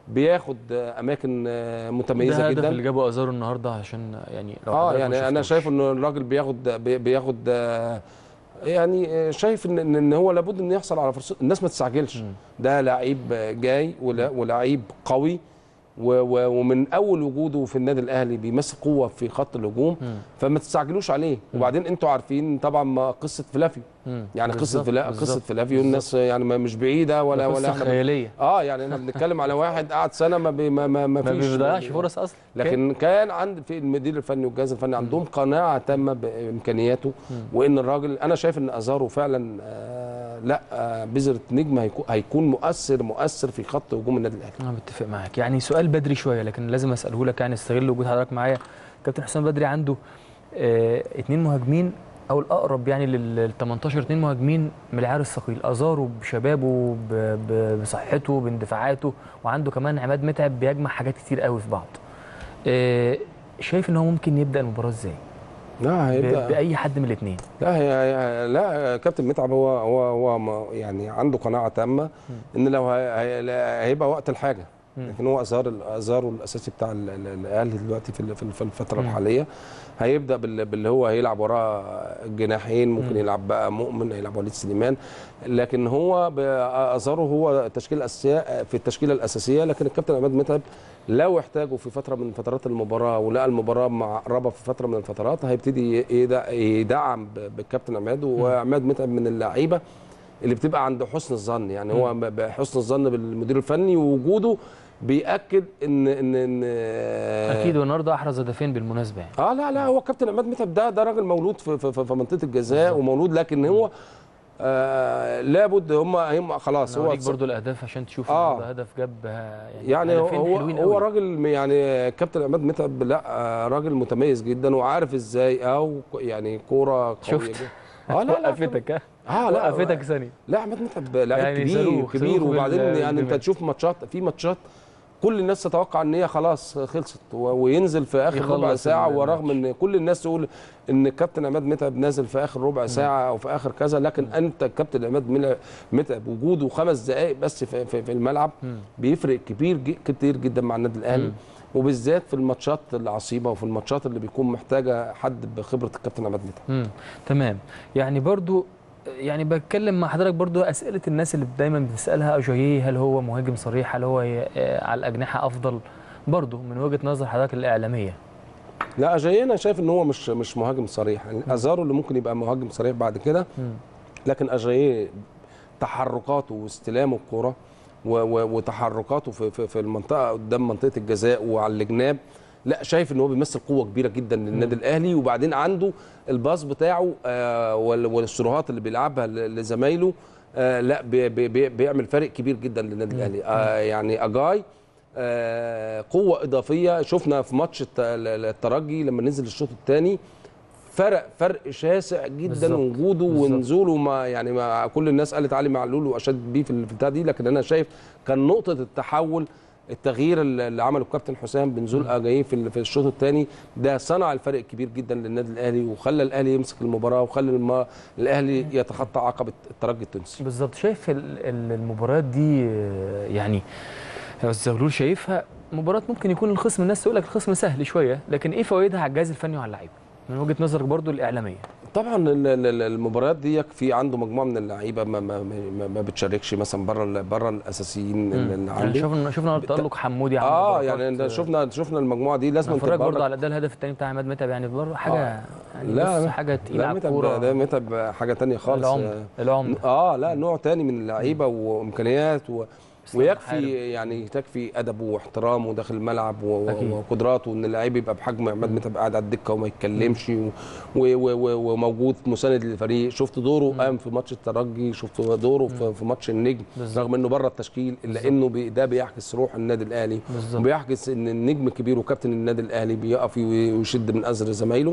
بياخد آه، اماكن آه، متميزه ده الهدف جدا اللي جابه ازارو النهارده عشان يعني لو اه حضرتك ما يعني انا شفتوش. شايف ان الراجل بياخد بي- بياخد آه، يعني آه، شايف ان ان إن هو لابد ان يحصل على فرصه الناس ما تستعجلش مم. ده لعيب آه، جاي ولا- ولعيب قوي و- و- ومن اول وجوده في النادي الاهلي بيمثل قوه في خط الهجوم مم. فما تستعجلوش عليه وبعدين انتوا عارفين طبعا ما قصه فلافيو مم. يعني قصه بالظبط، فلا قصه بالظبط، فلافيو بالظبط. الناس يعني ما- مش بعيده ولا ده ولا قصة احنا خياليه اه يعني احنا بنتكلم على واحد قعد سنه ما بي ما ما, ما ما فيش بيضيعش فرص اصلا لكن كان عند في المدير الفني والجهاز الفني عندهم قناعه تامه بامكانياته وان الراجل انا شايف ان ازارو فعلا آه لا آه بذره نجم هيكون هيكون مؤثر مؤثر في خط هجوم النادي الاهلي انا متفق معاك يعني سؤال بدري شويه لكن لازم اساله لك يعني استغل وجود حضرتك معايا كابتن حسام بدري عنده آه اتنين مهاجمين او الاقرب يعني لل 18 اتنين مهاجمين من العيار الثقيل ازارو بشبابه ب- ب- بصحته باندفاعاته وعنده كمان عماد متعب بيجمع حاجات كتير قوي في بعض آه شايف ان هو ممكن يبدا المباراه ازاي لا ب- هيبدا باي حد من الاثنين لا هي هي- لا كابتن متعب هو هو هو ما- يعني عنده قناعه تامه ان لو هي- هي- لا- هيبقى وقت الحاجه مم. لكن هو ازار ازاره الاساسي بتاع ال- ال- الاهلي دلوقتي في ال- في ال- في الفتره مم. الحاليه هيبدا بال- باللي هو هيلعب وراه الجناحين ممكن مم. يلعب بقى مؤمن هيلعب وليد سليمان لكن هو ب- ازاره هو التشكيله الاساسيه في التشكيله الاساسيه لكن الكابتن عماد متعب لو احتاجه في فتره من فترات المباراه ولقى المباراه معقربه في فتره من الفترات هيبتدي يدع- يدعم ب- بالكابتن عماد وعماد متعب من اللعيبه اللي بتبقى عند حسن الظن يعني هو ب- بحسن الظن بالمدير الفني ووجوده بياكد ان ان ان اكيد والنهارده احرز هدفين بالمناسبه يعني اه لا لا هو كابتن عماد متعب ده ده راجل مولود في في, في في منطقه الجزاء ومولود لكن هو آه لابد هم هم خلاص انا هو اوريك برضو الاهداف عشان تشوف آه. النهارده هدف جاب آه، يعني هو هدفين هو, حلوين هو قوي. راجل يعني كابتن عماد متعب لا آه، راجل متميز جدا وعارف ازاي او يعني كوره قويه شفت؟ جدا. اه لا لا وقفتك ها اه لا وقفتك ثانيه لا عماد متعب لعيب يعني كبير صاروخ- كبير صاروخ وبعدين بال- يعني انت بالدماغ. تشوف ماتشات في ماتشات كل الناس تتوقع ان هي خلاص خلصت و- وينزل في اخر يخلص ربع ساعه الماتش. ورغم ان كل الناس تقول ان الكابتن عماد متعب نازل في اخر ربع ساعه او في اخر كذا لكن انت الكابتن عماد مل- متعب وجوده خمس دقائق بس في, في, في الملعب مم. بيفرق كبير ج- كتير جدا مع النادي الاهلي مم. وبالذات في الماتشات العصيبه وفي الماتشات اللي بيكون محتاجه حد بخبره الكابتن عماد متعب مم. تمام يعني برضو يعني بتكلم مع حضرتك برضو اسئله الناس اللي دايما بتسالها اجاييه هل هو مهاجم صريح هل هو آه، على الاجنحه افضل برضو من وجهه نظر حضرتك الاعلاميه لا جاي انا شايف ان هو مش مش مهاجم صريح يعني ازارو اللي ممكن يبقى مهاجم صريح بعد كده مم. لكن اجاييه تحركاته واستلامه الكرة و- و- وتحركاته في, في, في المنطقه قدام منطقه الجزاء وعلى الجناب لا شايف ان هو بيمثل قوه كبيره جدا للنادي الاهلي وبعدين عنده الباص بتاعه آه وال- والسروهات اللي بيلعبها ل- لزمايله آه لا بي بي بي بيعمل فرق كبير جدا للنادي الاهلي آه يعني اجاي آه قوه اضافيه شفنا في ماتش الت- الترجي لما نزل الشوط الثاني فرق فرق شاسع جدا بالظبط. وجوده بالظبط. ونزوله ما يعني ما كل الناس قالت علي معلول واشاد بيه في البتاع دي لكن انا شايف كان نقطه التحول التغيير اللي اللي عمله الكابتن حسام بنزول اجاييه في ال- في الشوط الثاني ده صنع الفرق الكبير جدا للنادي الاهلي وخلى الاهلي يمسك المباراه وخلى الم- الاهلي يتخطى عقبه الترجي التونسي بالظبط شايف ال- ال- المباريات دي آه، يعني يا استاذ زغلول شايفها مباراه ممكن يكون الخصم الناس تقول لك الخصم سهل شويه لكن ايه فوائدها على الجهاز الفني وعلى اللعيبه من وجهه نظرك برضو الاعلاميه طبعا ال- ال- ال- المباريات دي في عنده مجموعه من اللعيبه ما, ما, ما, ما بتشاركش مثلا بره بره الاساسيين اللي يعني عنده شفنا شفنا بت- تالق حمودي عمل اه بركات، يعني ده آه، شفنا شفنا المجموعه دي لازم اتفرج تبقى برضه على ده الهدف الثاني بتاع عماد متعب يعني برضه حاجه آه. يعني لا، بص لا. حاجه تقيله لا على متعب الكوره ده متعب حاجه تانية خالص العمر العمر اه لا نوع تاني من اللعيبه وامكانيات و... إسلام ويكفي حارب. يعني تكفي ادبه واحترامه داخل الملعب و... و- أكيد. وقدراته ان اللعيب يبقى بحجم عماد متعب قاعد على الدكه وما يتكلمش و... و... و... و... وموجود مساند للفريق شفت دوره قام في ماتش الترجي شفت دوره في, في ماتش النجم بالظبط. رغم انه بره التشكيل الا بالظبط. انه بي... ده بيعكس روح النادي الاهلي بالظبط. وبيعكس ان النجم الكبير وكابتن النادي الاهلي بيقف ويشد من ازر زمايله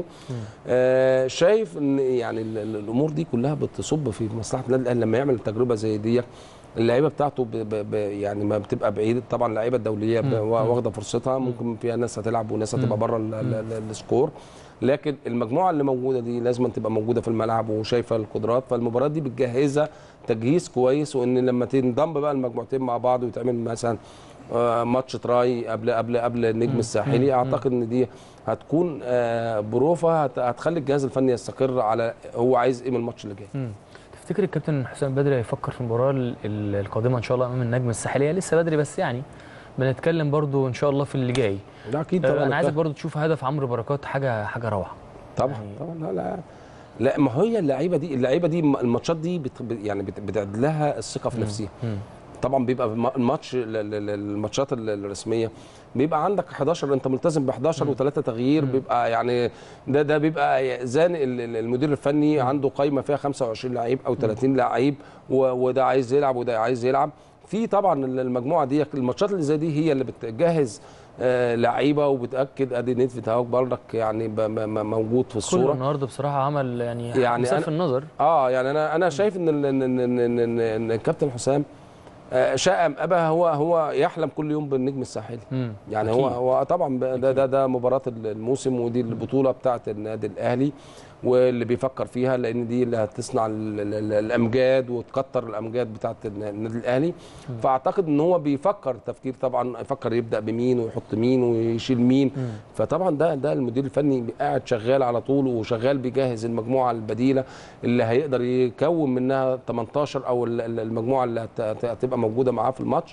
آه شايف ان يعني ال- ال- الامور دي كلها بتصب في مصلحه النادي الاهلي لما يعمل تجربه زي دي اللعيبه بتاعته ب ب ب يعني ما بتبقى بعيد طبعا اللعيبه الدوليه ب- واخده فرصتها ممكن فيها ناس هتلعب وناس هتبقى بره ال- ال- ال- السكور لكن المجموعه اللي موجوده دي لازم تبقى موجوده في الملعب وشايفه القدرات فالمباراه دي بتجهزها تجهيز كويس وان لما تنضم بقى المجموعتين مع بعض ويتعمل مثلا آه، ماتش تراي قبل قبل قبل النجم الساحلي اعتقد ان دي هتكون آه، بروفه هت- هتخلي الجهاز الفني يستقر على هو عايز ايه من الماتش اللي جاي مم. تفتكر الكابتن حسام بدري هيفكر في المباراه ال- ال- القادمه ان شاء الله امام النجم الساحليه لسه بدري بس يعني بنتكلم برضو ان شاء الله في اللي جاي ده اكيد آه، طبعا انا عايزك الت- برضو تشوف هدف عمرو بركات حاجه حاجه روعه طبعا طبعا لا لا لا ما هي اللعيبه دي اللعيبه دي الماتشات دي بت يعني بت- بتعد لها الثقه في نفسها مم. طبعا بيبقى الم- الماتش ال- ال- ال- الماتشات ال- الرسميه بيبقى عندك 11 انت ملتزم ب 11 وثلاثه تغيير بيبقى يعني ده ده بيبقى زانق ال- ال- المدير الفني عنده قايمه فيها 25 لعيب او 30 لعيب و- وده عايز يلعب وده عايز يلعب في طبعا ال- المجموعه دي الماتشات اللي زي دي هي اللي بتجهز آه، لعيبه وبتاكد ادي نيدفيد هاوك برضك يعني ب- م- م- موجود في كله الصوره النهارده بصراحه عمل يعني يعني يعني أنا- في النظر اه يعني انا انا شايف ان ال- ان ان ان, إن, إن, إن الكابتن حسام آه، شاء ام ابى هو هو يحلم كل يوم بالنجم الساحلي مم. يعني هو أكيد. هو طبعا ب- ده ده ده مباراه الموسم ودي البطوله بتاعه النادي الاهلي واللي بيفكر فيها لان دي اللي هتصنع ال- ال- ال- الامجاد وتكتر الامجاد بتاعه النادي الاهلي فاعتقد ان هو بيفكر تفكير طبعا يفكر يبدا بمين ويحط مين ويشيل مين فطبعا ده ده المدير الفني قاعد شغال على طول وشغال بيجهز المجموعه البديله اللي هيقدر يكون منها 18 او ال- ال- المجموعه اللي هت- هت- هتبقى موجوده معاه في الماتش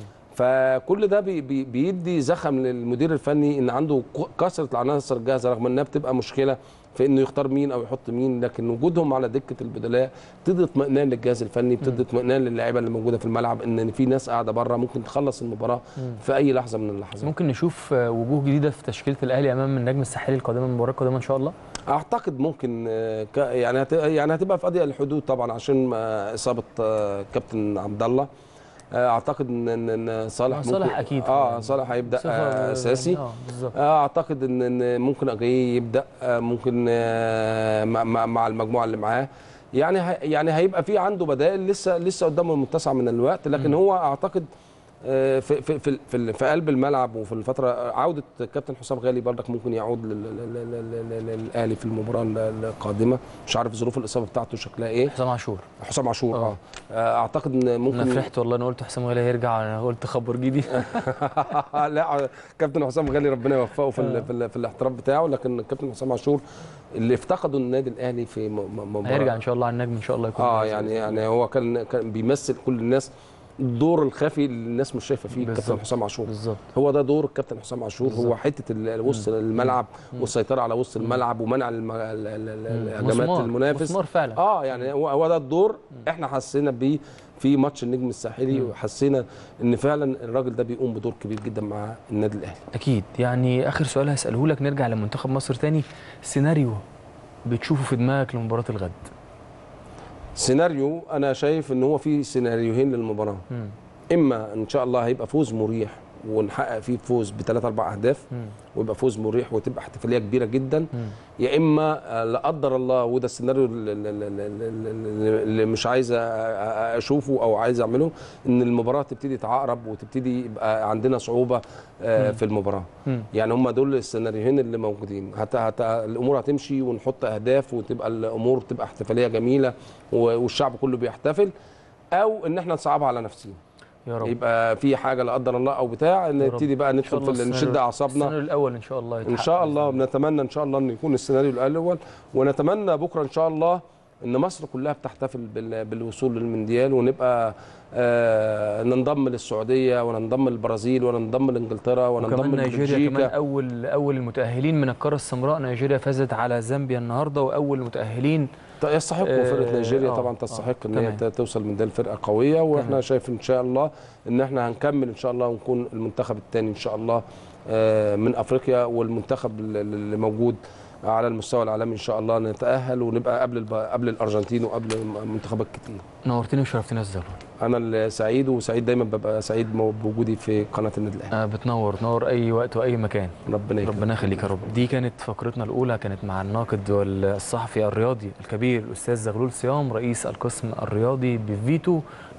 فكل ده بي بي بيدي زخم للمدير الفني ان عنده ك- كثره العناصر الجاهزه رغم انها بتبقى مشكله في انه يختار مين او يحط مين لكن وجودهم على دكه البدلاء بتدي اطمئنان للجهاز الفني بتدي اطمئنان للاعيبه اللي موجوده في الملعب ان في ناس قاعده بره ممكن تخلص المباراه في اي لحظه من اللحظات ممكن نشوف آه، وجوه جديده في تشكيله الاهلي امام النجم الساحلي القادمه المباراه القادمه ان شاء الله اعتقد ممكن آه، ك- يعني هت- يعني هتبقى في اضيق الحدود طبعا عشان آه، اصابه آه، كابتن عبد الله آه، اعتقد ان ان إن صالح آه، صالح ممكن أكيد اه طبعاً. صالح هيبدا صفة- آه، اساسي اه بالظبط آه، اعتقد ان ان ممكن اجاي يبدا آه، ممكن آه، مع- مع مع المجموعه اللي معاه يعني ه- يعني هيبقى في عنده بدائل لسه لسه قدامه المتسع من الوقت لكن هو اعتقد آه، في في في في, في قلب الملعب وفي الفتره عوده كابتن حسام غالي برضك ممكن يعود لل- لل- لل- لل- للاهلي في المباراه القادمه مش عارف ظروف الاصابه بتاعته شكلها ايه حسام عاشور حسام عاشور آه. اه آه، اعتقد ان انا ممكن فرحت والله انا قلت حسام غالي هيرجع انا قلت خبر جديد لا كابتن حسام غالي ربنا يوفقه في آه. ال في, ال في الاحتراف بتاعه لكن كابتن حسام عاشور اللي افتقده النادي الاهلي في م- م- مباراه هيرجع ان شاء الله على النجم ان شاء الله يكون اه جاهز. يعني يعني هو كان كان بيمثل كل الناس الدور الخفي اللي الناس مش شايفه فيه بالظبط. كابتن حسام عاشور بالظبط هو ده دور الكابتن حسام عاشور هو بالظبط. حته ال- وسط الملعب والسيطره على وسط الملعب ومنع الم- ال- ال- ال- الهجمات مسمار المنافس مسمار فعلا اه يعني هو هو ده الدور احنا حسينا بيه في ماتش النجم الساحلي وحسينا ان فعلا الراجل ده بيقوم بدور كبير جدا مع النادي الاهلي اكيد يعني اخر سؤال هساله لك نرجع لمنتخب مصر تاني سيناريو بتشوفه في دماغك لمباراه الغد سيناريو انا شايف ان هو في سيناريوهين للمباراه مم. اما ان شاء الله هيبقى فوز مريح ونحقق فيه فوز بثلاث اربع اهداف مم. ويبقى فوز مريح وتبقى احتفاليه كبيره جدا مم. يا اما آه، لا قدر الله وده السيناريو اللي, اللي- اللي اللي مش عايز أ- أ- اشوفه او عايز اعمله ان المباراه تبتدي تعقرب وتبتدي يبقى عندنا صعوبه آه، في المباراه مم. يعني هم دول السيناريوهين اللي موجودين هت... هت... الامور هتمشي ونحط اهداف وتبقى الامور تبقى احتفاليه جميله و- والشعب كله بيحتفل او ان احنا نصعبها على نفسنا يا رب يبقى في حاجه لا قدر الله او بتاع رب. نبتدي بقى إن شاء ندخل الله في ال- السيناريو- نشد اعصابنا السيناريو الاول ان شاء الله ان يتحقق شاء بإذن الله بنتمنى ان شاء الله ان يكون السيناريو الاول ونتمنى بكره ان شاء الله ان مصر كلها بتحتفل بال- بالوصول للمونديال ونبقى آه ننضم للسعوديه وننضم للبرازيل وننضم لانجلترا وننضم وكمان نيجيريا كمان لبلجيكا اول اول المتاهلين من القاره السمراء نيجيريا فازت على زامبيا النهارده واول المتاهلين يستحقوا آه، فرقه نيجيريا آه، طبعا آه، تستحق ان هي تمام. توصل من ده لفرقه قويه واحنا تمام. شايف ان شاء الله ان احنا هنكمل ان شاء الله ونكون المنتخب الثاني ان شاء الله آه، من افريقيا والمنتخب اللي- اللي موجود على المستوى العالمي ان شاء الله نتاهل ونبقى قبل الب- قبل الارجنتين وقبل منتخبات كتير نورتني وشرفتني يا زهر انا اللي سعيد وسعيد دايما ببقى سعيد بوجودي في قناه النادي الاهلي آه بتنور تنور اي وقت واي مكان ربنا يكرمك ربنا يخليك يا رب دي كانت فقرتنا الاولى كانت مع الناقد والصحفي الرياضي الكبير الاستاذ زغلول صيام رئيس القسم الرياضي بفيتو